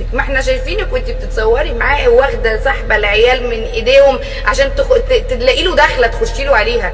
ما احنا شايفينك وانت بتتصوري معاه واخده سحبه العيال من ايديهم عشان تخ... ت- تلاقي له دخله تخشي له عليها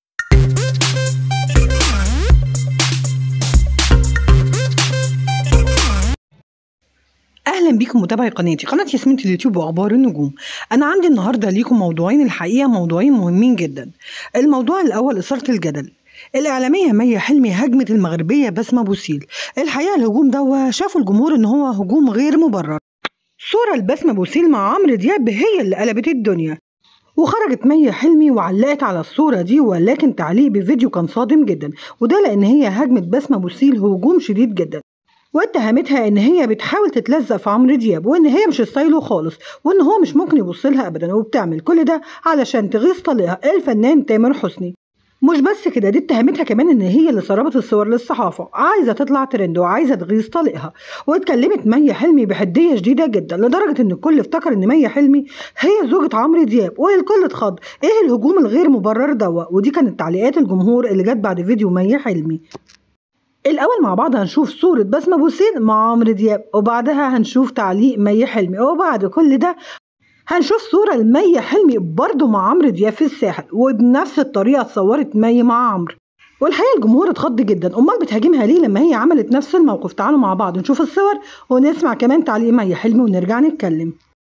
اهلا بيكم متابعي قناتي قناه ياسمين اليوتيوب واخبار النجوم انا عندي النهارده ليكم موضوعين الحقيقه موضوعين مهمين جدا الموضوع الاول اثاره الجدل الإعلامية مي حلمي هجمت المغربية بسمة بوسيل الحقيقة الهجوم ده شافوا الجمهور إن هو هجوم غير مبرر صورة لبسمة بوسيل مع عمرو دياب هي اللي قلبت الدنيا وخرجت مي حلمي وعلقت على الصورة دي ولكن تعليق بفيديو كان صادم جدا وده لأن هي هجمت بسمة بوسيل هجوم شديد جدا واتهمتها ان هي بتحاول تتلزق في عمرو دياب وان هي مش ستايله خالص وان هو مش ممكن يبص لها ابدا وبتعمل كل ده علشان تغيظ طليقها الفنان تامر حسني مش بس كده دي اتهمتها كمان ان هي اللي سربت الصور للصحافه عايزه تطلع ترند وعايزه تغيظ طليقها واتكلمت مي حلمي بحديه شديده جدا لدرجه ان الكل افتكر ان مي حلمي هي زوجة عمرو دياب والكل اتخض ايه الهجوم الغير مبرر دوا ودي كانت تعليقات الجمهور اللي جت بعد فيديو مي حلمي الأول مع بعض هنشوف صورة بسمة بوسيل مع عمرو دياب وبعدها هنشوف تعليق مي حلمي وبعد كل ده هنشوف صورة لمي حلمي برضه مع عمرو دياب في الساحل وبنفس الطريقة اتصورت مي مع عمرو والحقيقة الجمهور اتخض جدا أمال بتهاجمها ليه لما هي عملت نفس الموقف تعالوا مع بعض نشوف الصور ونسمع كمان تعليق مي حلمي ونرجع نتكلم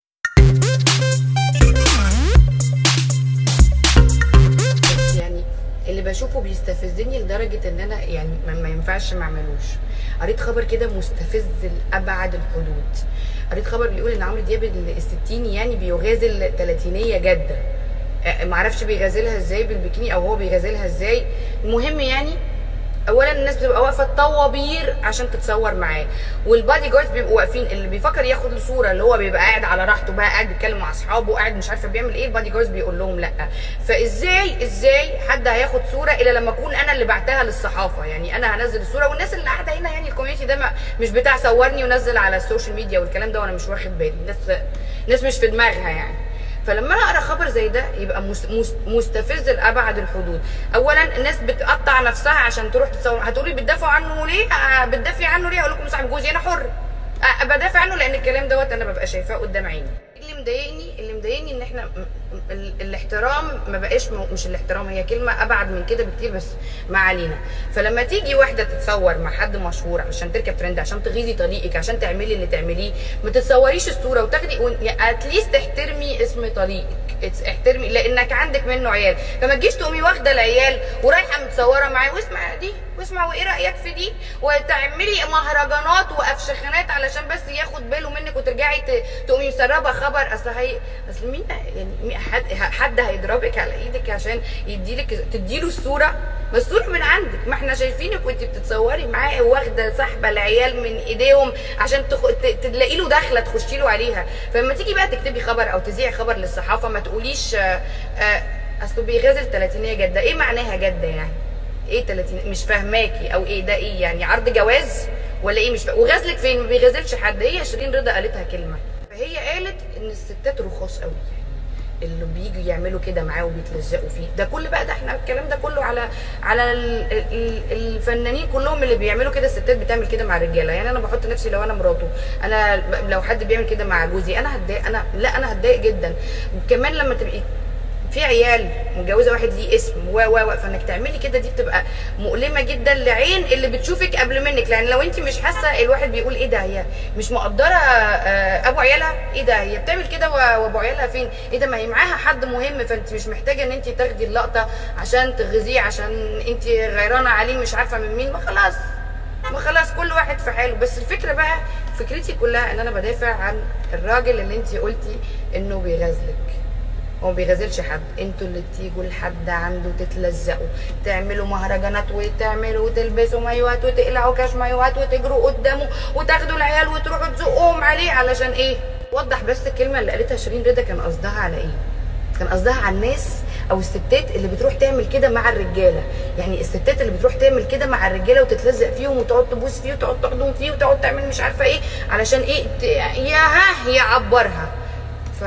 يعني اللي بشوفه بيستفزني لدرجه ان انا يعني ما, ما ينفعش ما اعملوش قريت خبر كده مستفز لابعد الحدود قريت خبر بيقول ان عمرو دياب الستيني يعني بيغازل تلاتينيه جده آه، معرفش بيغازلها ازاي بالبكيني او هو بيغازلها ازاي المهم يعني اولا الناس بتبقى واقفه طوابير عشان تتصور معاه والبادي جاردز بيبقوا واقفين اللي بيفكر ياخد له صوره اللي هو بيبقى قاعد على راحته بقى قاعد بيتكلم مع اصحابه قاعد مش عارفه بيعمل ايه البادي جاردز بيقول لهم لا فازاي ازاي حد هياخد صوره الا لما اكون انا اللي بعتها للصحافه يعني انا هنزل الصوره والناس اللي قاعده هنا يعني الكوميونتي ده ما- مش بتاع صورني ونزل على السوشيال ميديا والكلام ده وانا مش واخد بالي ناس ناس مش في دماغها يعني فلما انا اقرا خبر زي ده يبقى مس- مس- مستفز لابعد الحدود اولا الناس بتقطع نفسها عشان تروح تتصور هتقولي بتدافعوا عنه ليه آه، بتدافعي عنه ليه اقول لكم صاحب جوزي انا حر آه، بدافع عنه لان الكلام دوت انا ببقى شايفاه قدام عيني اللي مضايقني اللي مضايقني ان احنا م- م- ال- الاحترام ما بقاش م- مش الاحترام هي كلمه ابعد من كده بكتير بس ما علينا فلما تيجي واحده تتصور مع حد مشهور عشان تركب ترند عشان تغيظي طليقك عشان تعملي اللي تعمليه ما تتصوريش الصوره وتاخدي اتليست احترمي اسم طليقك اتس- احترمي لانك عندك منه عيال فما تجيش تقومي واخده العيال ورايحه متصوره معاه واسمع دي واسمع وايه رايك في دي وتعملي مهرجانات وافشخانات علشان بس ياخد باله منك وترجعي ت- تقومي مسربه خبر اصل هي اصل مين يعني مين- حد حد هيضربك على ايدك عشان يديلك تديله الصوره ما الصوره من عندك ما احنا شايفينك وانت بتتصوري معاه واخده سحبه العيال من ايديهم عشان تخ... ت- تلاقي له دخله تخشي له عليها فلما تيجي بقى تكتبي خبر او تذيعي خبر للصحافه ما تقوليش آه، آه، اصله بيغازل 30 جده ايه معناها جده يعني ايه 30 مش فاهماكي او ايه ده ايه يعني عرض جواز ولا ايه مش فا... وغازلك فين ما بيغازلش حد هي شيرين رضا قالتها كلمه فهي قالت ان الستات رخاص قوي يعني اللي بييجوا يعملوا كده معاه وبيتلزقوا فيه ده كل بقى ده احنا الكلام ده كله على على ال- ال- الفنانين كلهم اللي بيعملوا كده الستات بتعمل كده مع الرجاله يعني انا بحط نفسي لو انا مراته انا لو حد بيعمل كده مع جوزي انا هتضايق انا لا انا هتضايق جدا كمان لما تبقي في عيال متجوزه واحد ليه اسم و و و فانك تعملي كده دي بتبقى مؤلمه جدا لعين اللي بتشوفك قبل منك لان لو انت مش حاسه الواحد بيقول ايه ده هي مش مقدره آه، ابو عيالها ايه ده هي بتعمل كده و- وابو عيالها فين ايه ده ما هي معاها حد مهم فانت مش محتاجه ان انت تاخدي اللقطه عشان تغذيه عشان انت غيرانه عليه مش عارفه من مين ما خلاص ما خلاص كل واحد في حاله بس الفكره بقى فكرتي كلها ان انا بدافع عن الراجل اللي انت قلتي انه بيغازلك هو ما بيغازلش حد انتوا اللي بتيجوا لحد عنده تتلزقوا تعملوا مهرجانات وتعملوا وتلبسوا مايوهات وتقلعوا كاش مايوهات وتجروا قدامه وتاخدوا العيال وتروحوا تزقوهم عليه علشان ايه وضح بس الكلمه اللي قالتها شيرين رضا كان قصدها على ايه كان قصدها على الناس او الستات اللي بتروح تعمل كده مع الرجاله يعني الستات اللي بتروح تعمل كده مع الرجاله وتتلزق فيهم وتقعد تبوس فيه وتقعد تحضن فيه وتقعد تعمل مش عارفه ايه علشان ايه ت- يا ها يعبرها ف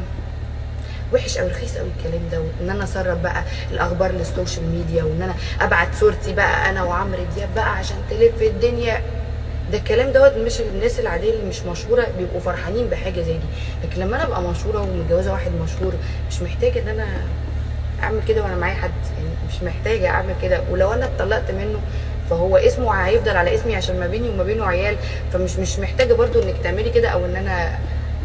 وحش قوي رخيص قوي الكلام ده وان انا اسرب بقى الاخبار للسوشيال ميديا وان انا ابعت صورتي بقى انا وعمرو دياب بقى عشان تلف الدنيا ده الكلام دوت مش الناس العاديه اللي مش مشهوره بيبقوا فرحانين بحاجه زي دي لكن لما انا ابقى مشهوره ومتجوزه واحد مشهور مش محتاجه ان انا اعمل كده وانا معايا حد يعني مش محتاجه اعمل كده ولو انا اتطلقت منه فهو اسمه هيفضل على اسمي عشان ما بيني وما بينه عيال فمش مش محتاجه برضو انك تعملي كده او ان انا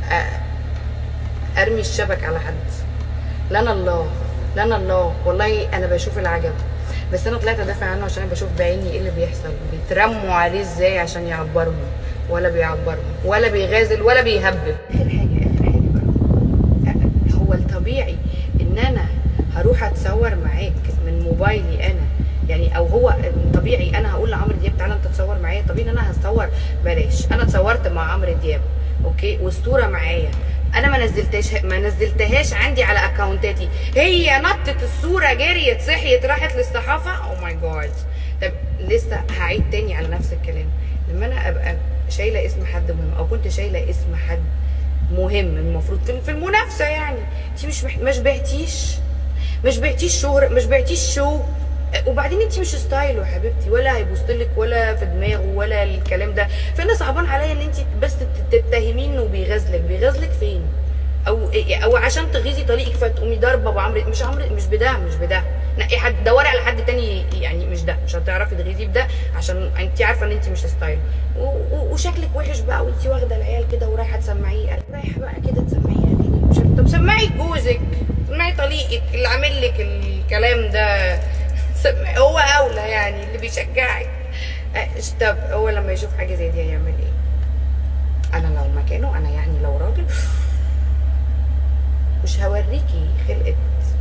أ- ارمي الشبك على حد لنا الله لنا الله والله انا بشوف العجب بس انا طلعت ادافع عنه عشان انا بشوف بعيني ايه اللي بيحصل بيترموا عليه ازاي عشان يعبرهم ولا بيعبرهم ولا بيغازل ولا بيهبب اخر حاجه اخر حاجه بقى هو الطبيعي ان انا هروح اتصور معاك من موبايلي انا يعني او هو طبيعي انا هقول لعمرو دياب تعالى انت تصور معايا طبيعي ان انا هتصور بلاش انا اتصورت مع عمرو دياب اوكي والصوره معايا انا ما نزلتهاش ما نزلتهاش عندي على اكونتاتي هي نطت الصوره جريت صحيت راحت للصحافه او ماي جاد طب لسه هعيد تاني على نفس الكلام لما انا ابقى شايله اسم حد مهم او كنت شايله اسم حد مهم المفروض في في المنافسه يعني انت مش مح... مش بعتيش مش بعتيش شهرة مش بعتيش شو وبعدين انت مش ستايل يا حبيبتي ولا هيبص لك ولا في دماغه ولا الكلام ده فانا صعبان عليا ان انت بس تتهمين انه بيغازلك بيغازلك فين او او عشان تغيظي طريقك فتقومي ضاربه ابو عمرو مش عمرو مش بده مش بده نقي حد دوري على حد تاني يعني مش ده مش هتعرفي تغيظي بده عشان انت عارفه ان انت مش ستايل و- و- وشكلك وحش بقى وانت واخده العيال كده ورايحه تسمعيه رايحه بقى كده تسمعيه اغاني مش عارفة. طب سمعي جوزك سمعي طليقك اللي عامل لك الكلام ده سمعي هو اولى يعني اللي بيشجعك أه، طب هو لما يشوف حاجه زي دي هيعمل ايه انا لو مكانه انا يعني لو راجل مش هوريكي خلقه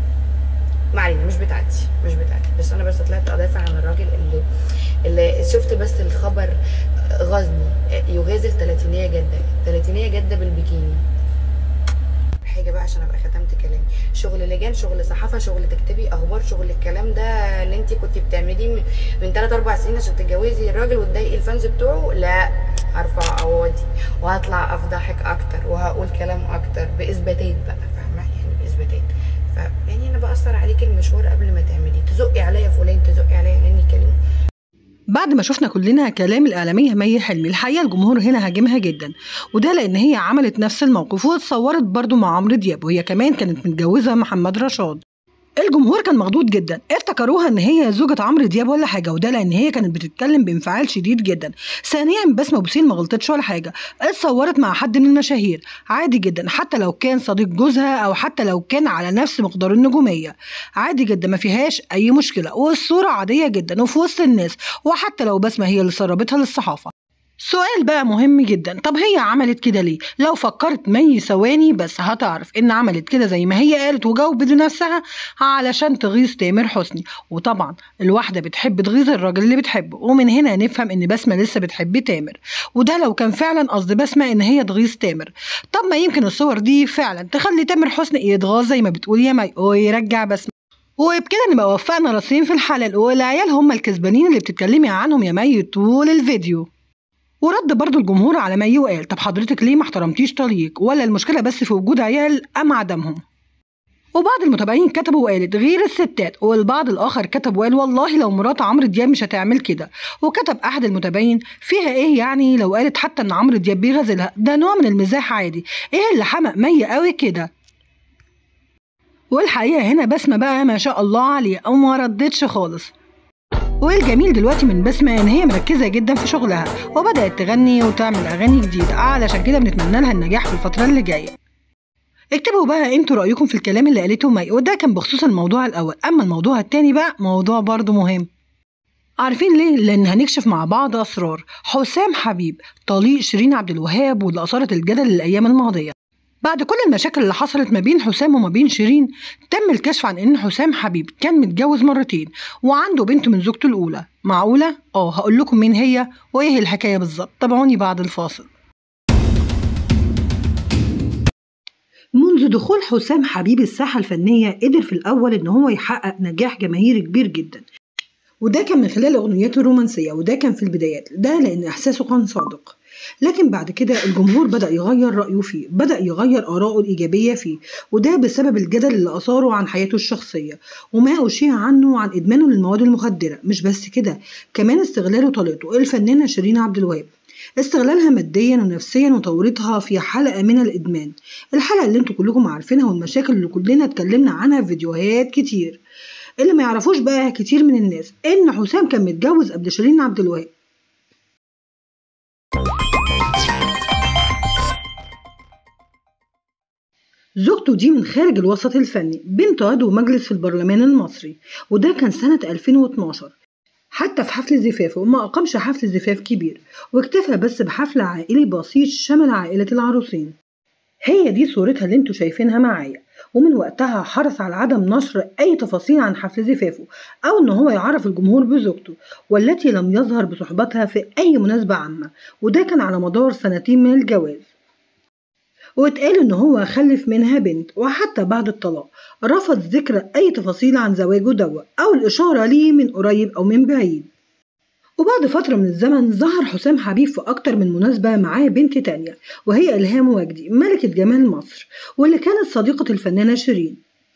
ما علينا مش بتاعتي مش بتاعتي بس انا بس طلعت ادافع عن الراجل اللي اللي شفت بس الخبر غزني يغازل تلاتينية جدة تلاتينية جدة بالبيكيني حاجه بقى عشان ابقى ختمت كلامي شغل لجان شغل صحافه شغل تكتبي اخبار شغل الكلام ده اللي انت كنت بتعمليه من- من 3 4 سنين عشان تتجوزي الراجل وتضايقي الفانز بتوعه لا هرفع قواضي وهطلع افضحك اكتر وهقول كلام اكتر باثباتات بقى فاهمه يعني باثباتات ف يعني انا باثر عليك المشوار قبل ما تعمليه تزقي عليا فلان تزقي عليا علاني كلمه بعد ما شفنا كلنا كلام الإعلامية مي حلمي الحقيقة الجمهور هنا هاجمها جدا وده لأن هي عملت نفس الموقف واتصورت برضو مع عمرو دياب وهي كمان كانت متجوزة محمد رشاد الجمهور كان مخضوض جدا افتكروها ان هي زوجة عمرو دياب ولا حاجة وده لان هي كانت بتتكلم بانفعال شديد جدا ثانيا بسمة بوسيل ما غلطتش ولا حاجة اتصورت مع حد من المشاهير عادي جدا حتى لو كان صديق جوزها او حتى لو كان على نفس مقدار النجومية عادي جدا ما فيهاش اي مشكلة والصورة عادية جدا وفي وسط الناس وحتى لو بسمة هي اللي سربتها للصحافة سؤال بقى مهم جدا طب هي عملت كده ليه لو فكرت مي ثواني بس هتعرف ان عملت كده زي ما هي قالت وجاوبت لنفسها علشان تغيظ تامر حسني وطبعا الواحده بتحب تغيظ الراجل اللي بتحبه ومن هنا نفهم ان بسمه لسه بتحب تامر وده لو كان فعلا قصد بسمه ان هي تغيظ تامر طب ما يمكن الصور دي فعلا تخلي تامر حسني يتغاظ زي ما بتقول يا مي ويرجع بسمه وبكده نبقى وفقنا راسين في الحلال والعيال هم الكسبانين اللي بتتكلمي عنهم يا مي طول الفيديو ورد برضو الجمهور على مي وقال طب حضرتك ليه ما احترمتيش طليق ولا المشكله بس في وجود عيال ام عدمهم وبعض المتابعين كتبوا وقالت غير الستات والبعض الاخر كتب وقال والله لو مرات عمرو دياب مش هتعمل كده وكتب احد المتابعين فيها ايه يعني لو قالت حتى ان عمرو دياب بيغازلها ده نوع من المزاح عادي ايه اللي حمق مي قوي كده والحقيقه هنا بسمه بقى ما شاء الله عليها او ما ردتش خالص والجميل دلوقتي من بسمة إن هي مركزة جدا في شغلها وبدأت تغني وتعمل أغاني جديدة علشان كده بنتمنى لها النجاح في الفترة اللي جاية اكتبوا بقى انتوا رأيكم في الكلام اللي قالته مي وده كان بخصوص الموضوع الأول أما الموضوع التاني بقى موضوع برضه مهم عارفين ليه؟ لأن هنكشف مع بعض أسرار حسام حبيب طليق شيرين عبد الوهاب واللي أثارت الجدل الأيام الماضية بعد كل المشاكل اللي حصلت ما بين حسام وما بين شيرين تم الكشف عن ان حسام حبيب كان متجوز مرتين وعنده بنت من زوجته الاولى معقوله اه هقول لكم مين هي وايه الحكايه بالظبط تابعوني بعد الفاصل منذ دخول حسام حبيب الساحه الفنيه قدر في الاول ان هو يحقق نجاح جماهيري كبير جدا وده كان من خلال اغنياته الرومانسيه وده كان في البدايات ده لان احساسه كان صادق لكن بعد كده الجمهور بدأ يغير رأيه فيه بدأ يغير آراءه الإيجابية فيه وده بسبب الجدل اللي أثاره عن حياته الشخصية وما أشيع عنه عن إدمانه للمواد المخدرة مش بس كده كمان استغلاله طليقته الفنانة شيرين عبد الوهاب استغلالها ماديا ونفسيا وتوريطها في حلقة من الإدمان الحلقة اللي انتوا كلكم عارفينها والمشاكل اللي كلنا اتكلمنا عنها في فيديوهات كتير اللي ما يعرفوش بقى كتير من الناس ان حسام كان متجوز قبل شيرين عبد الوهاب زوجته دي من خارج الوسط الفني بنت عضو مجلس في البرلمان المصري وده كان سنة 2012 حتى في حفل زفافه وما أقامش حفل زفاف كبير واكتفى بس بحفل عائلي بسيط شمل عائلة العروسين هي دي صورتها اللي انتوا شايفينها معايا ومن وقتها حرص على عدم نشر أي تفاصيل عن حفل زفافه أو إن هو يعرف الجمهور بزوجته والتي لم يظهر بصحبتها في أي مناسبة عامة وده كان على مدار سنتين من الجواز واتقال إن هو خلف منها بنت وحتى بعد الطلاق رفض ذكر أي تفاصيل عن زواجه دوا أو الإشارة ليه من قريب أو من بعيد وبعد فترة من الزمن ظهر حسام حبيب في أكتر من مناسبة معاه بنت تانية وهي إلهام وجدي ملكة جمال مصر واللي كانت صديقة الفنانة شيرين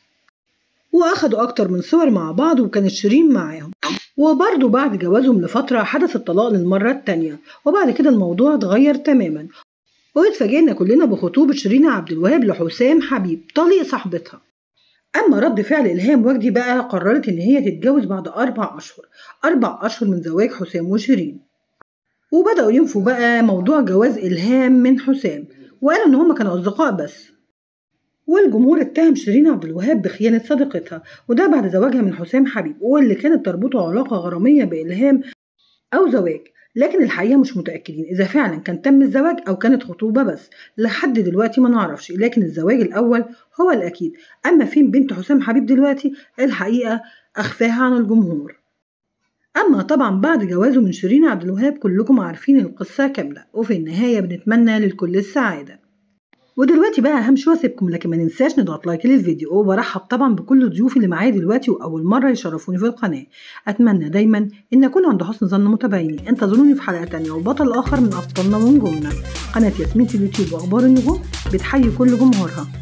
وأخدوا أكتر من صور مع بعض وكانت شيرين معاهم وبرضه بعد جوازهم لفترة حدث الطلاق للمرة التانية وبعد كده الموضوع اتغير تماما واتفاجئنا كلنا بخطوبة شيرين عبد الوهاب لحسام حبيب طليق صاحبتها أما رد فعل إلهام وجدي بقى قررت إن هي تتجوز بعد أربع أشهر أربع أشهر من زواج حسام وشيرين وبدأوا ينفوا بقى موضوع جواز إلهام من حسام وقالوا إن هما كانوا أصدقاء بس والجمهور اتهم شيرين عبد الوهاب بخيانة صديقتها وده بعد زواجها من حسام حبيب واللي كانت تربطه علاقة غرامية بإلهام أو زواج لكن الحقيقة مش متأكدين إذا فعلا كان تم الزواج أو كانت خطوبة بس لحد دلوقتي ما نعرفش لكن الزواج الأول هو الأكيد أما فين بنت حسام حبيب دلوقتي الحقيقة أخفاها عن الجمهور أما طبعا بعد جوازه من شيرين عبد الوهاب كلكم عارفين القصة كاملة وفي النهاية بنتمنى للكل السعادة ودلوقتي بقى همشي واسيبكم لكن ما ننساش نضغط لايك للفيديو وبرحب طبعا بكل ضيوفي اللي معايا دلوقتي واول مره يشرفوني في القناه اتمنى دايما ان اكون عند حسن ظن متابعيني انتظروني في حلقه تانية وبطل اخر من ابطالنا ونجومنا قناه ياسمين في اليوتيوب واخبار النجوم بتحيي كل جمهورها